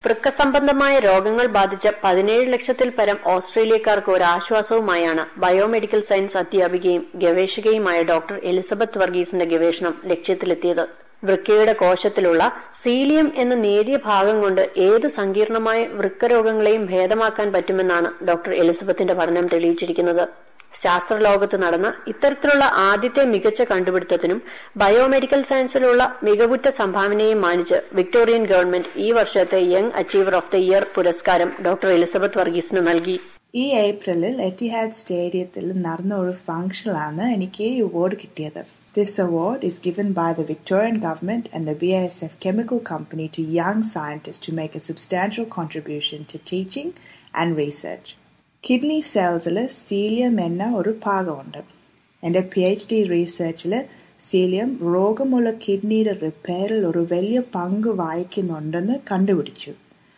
വൃക്ക സംബന്ധമായ രോഗങ്ങൾ ബാധിച്ച പതിനേഴ് ലക്ഷത്തിൽ പരം ഓസ്ട്രേലിയക്കാർക്ക് ഒരു ആശ്വാസവുമായാണ് ബയോമെഡിക്കൽ സയൻസ് അധ്യാപികയും ഗവേഷകയുമായ ഡോക്ടർ എലിസബത്ത് വർഗീസിന്റെ ഗവേഷണം ലക്ഷ്യത്തിലെത്തിയത് വൃക്കയുടെ കോശത്തിലുള്ള സീലിയം എന്ന നേരിയ ഭാഗം കൊണ്ട് ഏത് സങ്കീർണമായ വൃക്കരോഗങ്ങളെയും ഭേദമാക്കാൻ പറ്റുമെന്നാണ് ഡോക്ടർ എലിസബത്തിന്റെ പഠനം തെളിയിച്ചിരിക്കുന്നത് ശാസ്ത്രലോകത്ത് നടന്ന ഇത്തരത്തിലുള്ള ആദ്യത്തെ മികച്ച കണ്ടുപിടുത്തത്തിനും ബയോമെഡിക്കൽ സയൻസിലുള്ള മികവുറ്റ സംഭാവനയും മാനിച്ച് വിക്ടോറിയൻ ഗവൺമെന്റ് ഈ വർഷത്തെ young achiever of the year പുരസ്കാരം ഡോക്ടർ എലിസബത്ത് വർഗീസിന് നൽകി ഈ ഏപ്രിലിൽ എറ്റിഹാഡ് സ്റ്റേഡിയത്തിൽ നടന്ന ഒരു ഫംഗ്ഷനിലാണ് എനിക്ക് ഈ അവാർഡ് കിട്ടിയത് This award is given by the Victorian Government and the BASF Chemical Company to young scientists to make a substantial contribution to teaching and research. Kidney സെൽസിൽ സീലിയം എന്ന ഒരു ഭാഗമുണ്ട് എൻ്റെ പി എച്ച് ഡി റീസെർച്ചിൽ cilium രോഗമുള്ള കിഡ്നിയുടെ റിപ്പയറിൽ ഒരു വലിയ പങ്ക് വഹിക്കുന്നുണ്ടെന്ന് കണ്ടുപിടിച്ചു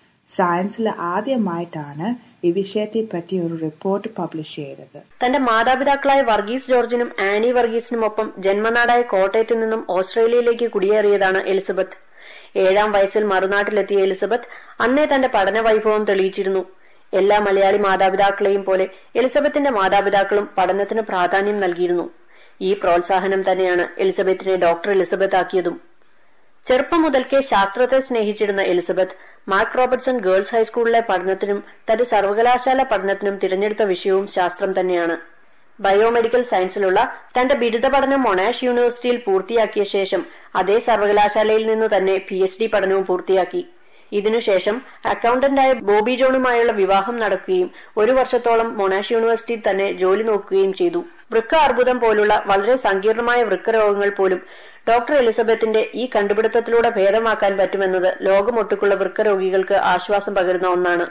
സയൻസിൽ ആദ്യമായിട്ടാണ് ഈ വിഷയത്തെപ്പറ്റി ഒരു റിപ്പോർട്ട് പബ്ലിഷ് ചെയ്തത് തന്റെ മാതാപിതാക്കളായ വർഗീസ് ജോർജിനും ആനി വർഗീസിനുമൊപ്പം ജന്മനാടായ കോട്ടയത്തു നിന്നും ഓസ്ട്രേലിയയിലേക്ക് കുടിയേറിയതാണ് എലിസബത്ത് ഏഴാം വയസ്സിൽ മറുനാട്ടിലെത്തിയ എലിസബത്ത് അന്നേ തന്റെ പഠന വൈഭവം തെളിയിച്ചിരുന്നു എല്ലാ മലയാളി മാതാപിതാക്കളെയും പോലെ എലിസബത്തിന്റെ മാതാപിതാക്കളും പഠനത്തിന് പ്രാധാന്യം നൽകിയിരുന്നു ഈ പ്രോത്സാഹനം തന്നെയാണ് എലിസബത്തിനെ ഡോക്ടർ എലിസബത്ത് ആക്കിയതും ചെറുപ്പം മുതൽക്കേ ശാസ്ത്രത്തെ സ്നേഹിച്ചിരുന്ന എലിസബത്ത് മാർക്ക് റോബർട്ട്സൺ ഗേൾസ് ഹൈസ്കൂളിലെ പഠനത്തിനും തന്റെ സർവകലാശാല പഠനത്തിനും തിരഞ്ഞെടുത്ത വിഷയവും ശാസ്ത്രം തന്നെയാണ് ബയോമെഡിക്കൽ സയൻസിലുള്ള തന്റെ ബിരുദ പഠനം മൊണാഷ് യൂണിവേഴ്സിറ്റിയിൽ പൂർത്തിയാക്കിയ ശേഷം അതേ സർവകലാശാലയിൽ നിന്ന് തന്നെ പി എച്ച് ഡി പഠനവും പൂർത്തിയാക്കി ഇതിനുശേഷം അക്കൌണ്ടന്റായ ബോബി ജോണുമായുള്ള വിവാഹം നടക്കുകയും ഒരു വർഷത്തോളം മൊണാഷ് യൂണിവേഴ്സിറ്റിയിൽ തന്നെ ജോലി നോക്കുകയും ചെയ്തു വൃക്ക അർബുദം പോലുള്ള വളരെ സങ്കീർണമായ വൃക്ക രോഗങ്ങൾ പോലും ഡോക്ടർ എലിസബത്തിന്റെ ഈ കണ്ടുപിടുത്തത്തിലൂടെ ഭേദമാക്കാൻ പറ്റുമെന്നത് ലോകമൊട്ടുക്കുള്ള വൃക്ക രോഗികൾക്ക് ആശ്വാസം പകരുന്ന ഒന്നാണ്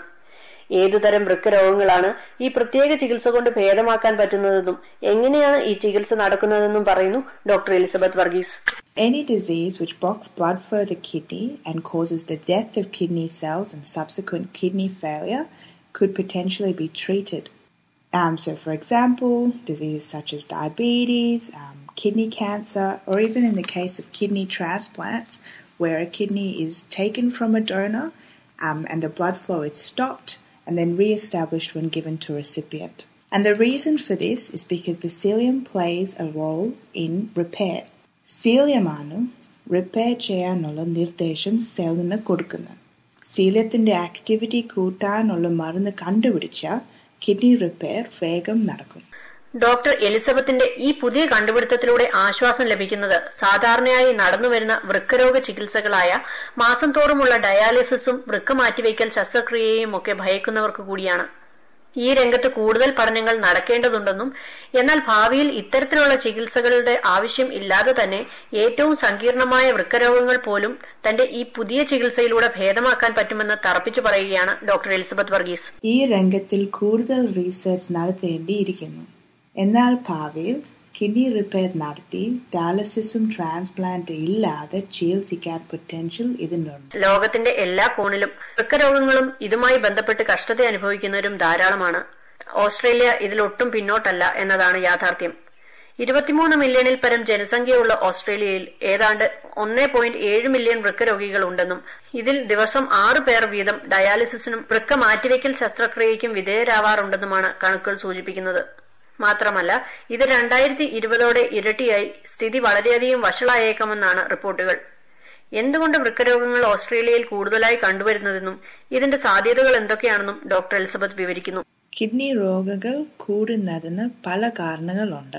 ഏതുതരം വൃക്കരോഗങ്ങളാണ് ഈ പ്രത്യേക ചികിത്സ കൊണ്ട് ഭേദമാക്കാൻ പറ്റുന്നതെന്നും എങ്ങനെയാണ് ഈ ചികിത്സ നടക്കുന്നതെന്നും പറയുന്നു doctor Elizabeth Varghese Any disease which blocks blood flow to kidney and causes the death of kidney cells and subsequent kidney failure could potentially be treated. Um, so, for example, diseases such as diabetes, um, kidney cancer, or even in the case of kidney transplants, where a kidney is taken from a donor um, and the blood flow is stopped and then re-established when given to a recipient. And the reason for this is because the cilium plays a role in repair. സീലിയമാണ് repair ചെയ്യാനുള്ള നിർദ്ദേശം സെല്ലിന് കൊടുക്കുന്നത് സീലിയത്തിന്റെ activity കൂട്ടാനുള്ള മരുന്ന് കണ്ടുപിടിച്ച kidney repair വേഗം നടക്കും ഡോക്ടർ എലിസബത്തിന്റെ ഈ പുതിയ കണ്ടുപിടുത്തത്തിലൂടെ ആശ്വാസം ലഭിക്കുന്നത് സാധാരണയായി നടന്നുവരുന്ന വൃക്കരോഗ ചികിത്സകളായ മാസം തോറുമുള്ള ഡയാലിസിസും വൃക്ക മാറ്റിവയ്ക്കൽ ശസ്ത്രക്രിയയും ഒക്കെ ഭയക്കുന്നവർക്ക് കൂടിയാണ് ഈ രംഗത്ത് കൂടുതൽ പഠനങ്ങൾ നടക്കേണ്ടതുണ്ടെന്നും എന്നാൽ ഭാവിയിൽ ഇത്തരത്തിലുള്ള ചികിത്സകളുടെ ആവശ്യം ഇല്ലാതെ തന്നെ ഏറ്റവും സങ്കീർണമായ വൃക്കരോഗങ്ങൾ പോലും തന്റെ ഈ പുതിയ ചികിത്സയിലൂടെ ഭേദമാക്കാൻ പറ്റുമെന്ന് തറപ്പിച്ചു പറയുകയാണ് ഡോക്ടർ എലിസബത്ത് വർഗീസ് ഈ രംഗത്തിൽ കൂടുതൽ റീസെർച്ച് നടത്തേണ്ടിയിരിക്കുന്നു എന്നാൽ ഭാവിയിൽ കിഡ്നി റിപ്പയർ നടത്തി ഡയാലിസിസും ട്രാൻസ്പ്ലാന്റ് ഇല്ലാതെ ചികിത്സിക്കാൻ പൊട്ടൻഷ്യൽ ഇതിനുണ്ട് ലോകത്തിന്റെ എല്ലാ കോണിലും വൃക്കരോഗങ്ങളും ഇതുമായി ബന്ധപ്പെട്ട് കഷ്ടത അനുഭവിക്കുന്നവരും ധാരാളമാണ് ഓസ്ട്രേലിയ ഇതിലൊട്ടും പിന്നോട്ടല്ല എന്നതാണ് യാഥാർത്ഥ്യം ഇരുപത്തിമൂന്ന് മില്യണിൽ പരം ജനസംഖ്യയുള്ള ഓസ്ട്രേലിയയിൽ ഏതാണ്ട് ഒന്നേ പോയിന്റ് ഏഴ് മില്യൺ വൃക്കരോഗികൾ ഉണ്ടെന്നും ഇതിൽ ദിവസം ആറ് പേർ വീതം ഡയാലിസിസിനും വൃക്ക മാറ്റിവെക്കൽ ശസ്ത്രക്രിയയ്ക്കും വിധേയരാവാറുണ്ടെന്നുമാണ് കണക്കുകൾ സൂചിപ്പിക്കുന്നത് മാത്രമല്ല ഇത് രണ്ടായിരത്തി ഇരുപതോടെ ഇരട്ടിയായി സ്ഥിതി വളരെയധികം വഷളായേക്കാമെന്നാണ് റിപ്പോർട്ടുകൾ എന്തുകൊണ്ട് വൃക്കരോഗങ്ങൾ ഓസ്ട്രേലിയയിൽ കൂടുതലായി കണ്ടുവരുന്നതെന്നും ഇതിന്റെ സാധ്യതകൾ എന്തൊക്കെയാണെന്നും ഡോക്ടർ എലിസബത്ത് വിവരിക്കുന്നു കിഡ്നി രോഗങ്ങൾ കൂടുന്നതിന് പല കാരണങ്ങളുണ്ട്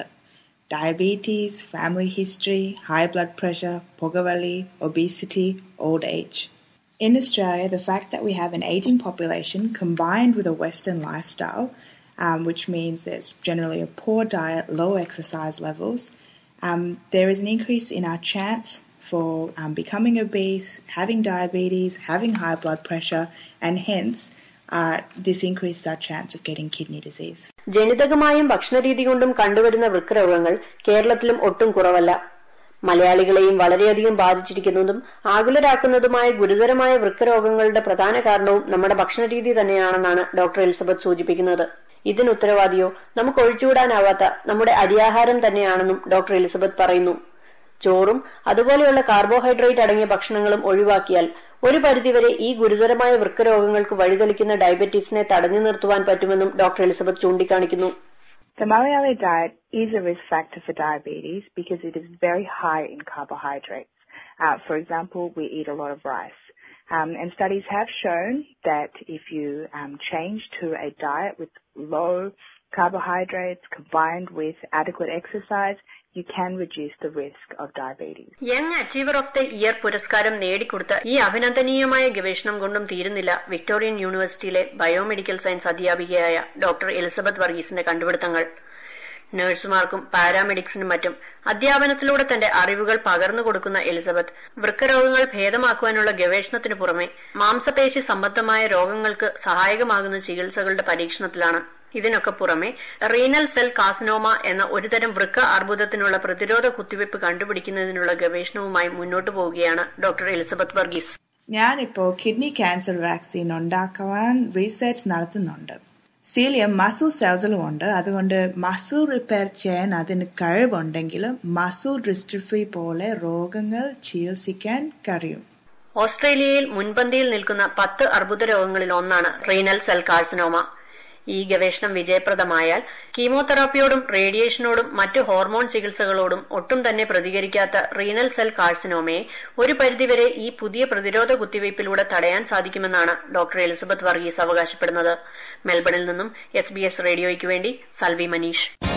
diabetes family history high blood pressure പുകവലി obesity old age In Australia, the fact that we have an aging population combined with a Western lifestyle um, which means there's generally a poor diet, low exercise levels. Um, there is an increase in our chance for um, becoming obese, having diabetes, having high blood pressure, and hence uh, this increases our chance of getting kidney disease. ജനിതകമായും ഭക്ഷണരീതി കൊണ്ടും കണ്ടുവരുന്ന വൃക്കരോഗങ്ങൾ കേരളത്തിലും ഒട്ടും കുറവല്ല മലയാളികളെയും വളരെയധികം ബാധിച്ചിരിക്കുന്നതും ആകുലരാക്കുന്നതുമായ ഗുരുതരമായ വൃക്കരോഗങ്ങളുടെ പ്രധാന കാരണവും നമ്മുടെ ഭക്ഷണരീതി തന്നെയാണെന്നാണ് ഡോക്ടർ എലിസബത്ത് സൂചിപ്പിക്കുന്നത് ഇതിന് ഉത്തരവാദിയോ നമുക്ക് ഒഴിച്ചുകൂടാനാവാത്ത നമ്മുടെ അരിയാഹാരം തന്നെയാണെന്നും ഡോക്ടർ എലിസബത്ത് പറയുന്നു ചോറും അതുപോലെയുള്ള കാർബോഹൈഡ്രേറ്റ് അടങ്ങിയ ഭക്ഷണങ്ങളും ഒഴിവാക്കിയാൽ ഒരു പരിധിവരെ ഈ ഗുരുതരമായ വൃക്കരോഗങ്ങൾക്ക് വഴിതെളിക്കുന്ന ഡയബറ്റീസിനെ തടഞ്ഞു നിർത്തുവാൻ പറ്റുമെന്നും ഡോക്ടർ എലിസബത്ത് ചൂണ്ടിക്കാണിക്കുന്നു The Malayali diet is a risk factor for diabetes because it is very high in carbohydrates. Uh, for example, we eat a lot of rice. Um, and studies have shown that if you um, change to a diet with low carbohydrates combined with adequate exercise, you can reduce the risk of diabetes. Young achiever of the year പുരസ്കാരം നേടിക്കൊടുത്ത ഈ അഭിനന്ദനീയമായ ഗവേഷണം കൊണ്ടും തീരുന്നില്ല Victorian യൂണിവേഴ്സിറ്റിയിലെ biomedical science അധ്യാപികയായ doctor Elizabeth വർഗീസിന്റെ കണ്ടുപിടുത്തങ്ങൾ നഴ്സുമാർക്കും പാരാമെഡിക്സിനും മറ്റും അധ്യാപനത്തിലൂടെ തന്റെ അറിവുകൾ പകർന്നു കൊടുക്കുന്ന എലിസബത്ത് വൃക്കരോഗങ്ങൾ ഭേദമാക്കുവാനുള്ള ഗവേഷണത്തിനു പുറമെ മാംസപേശി സംബന്ധമായ രോഗങ്ങൾക്ക് സഹായകമാകുന്ന ചികിത്സകളുടെ പരീക്ഷണത്തിലാണ് ഇതിനൊക്കെ പുറമെ റീനൽ സെൽ കാസിനോമ എന്ന ഒരുതരം വൃക്ക അർബുദത്തിനുള്ള പ്രതിരോധ കുത്തിവയ്പ് കണ്ടുപിടിക്കുന്നതിനുള്ള ഗവേഷണവുമായി മുന്നോട്ടു പോവുകയാണ് ഡോക്ടർ എലിസബത്ത് വർഗീസ് ഞാനിപ്പോൾ കിഡ്നി ക്യാൻസർ വാക്സിൻ ഉണ്ടാക്കുവാൻ റീസെർച്ച് നടത്തുന്നുണ്ട് സീലിയം മസൂർ സെൽസിലും ഉണ്ട് അതുകൊണ്ട് മസൂർ റിപ്പയർ ചെയ്യാൻ അതിന് കഴിവുണ്ടെങ്കിൽ മസൂർ ഡിസ്ട്രിഫി പോലെ രോഗങ്ങൾ ചികിത്സിക്കാൻ കഴിയും ഓസ്ട്രേലിയയിൽ മുൻപന്തിയിൽ നിൽക്കുന്ന പത്ത് അർബുദ രോഗങ്ങളിൽ ഒന്നാണ് റീനൽ സെൽ കാർസിനോമ ഈ ഗവേഷണം വിജയപ്രദമായാൽ കീമോതെറാപ്പിയോടും റേഡിയേഷനോടും മറ്റു ഹോർമോൺ ചികിത്സകളോടും ഒട്ടും തന്നെ പ്രതികരിക്കാത്ത റീനൽ സെൽ കാർസിനോമയെ ഒരു പരിധിവരെ ഈ പുതിയ പ്രതിരോധ കുത്തിവയ്പിലൂടെ തടയാൻ സാധിക്കുമെന്നാണ് ഡോക്ടർ എലിസബത്ത് വർഗീസ് അവകാശപ്പെടുന്നത് മെൽബണിൽ നിന്നും എസ് റേഡിയോയ്ക്ക് വേണ്ടി സൽവി മനീഷ്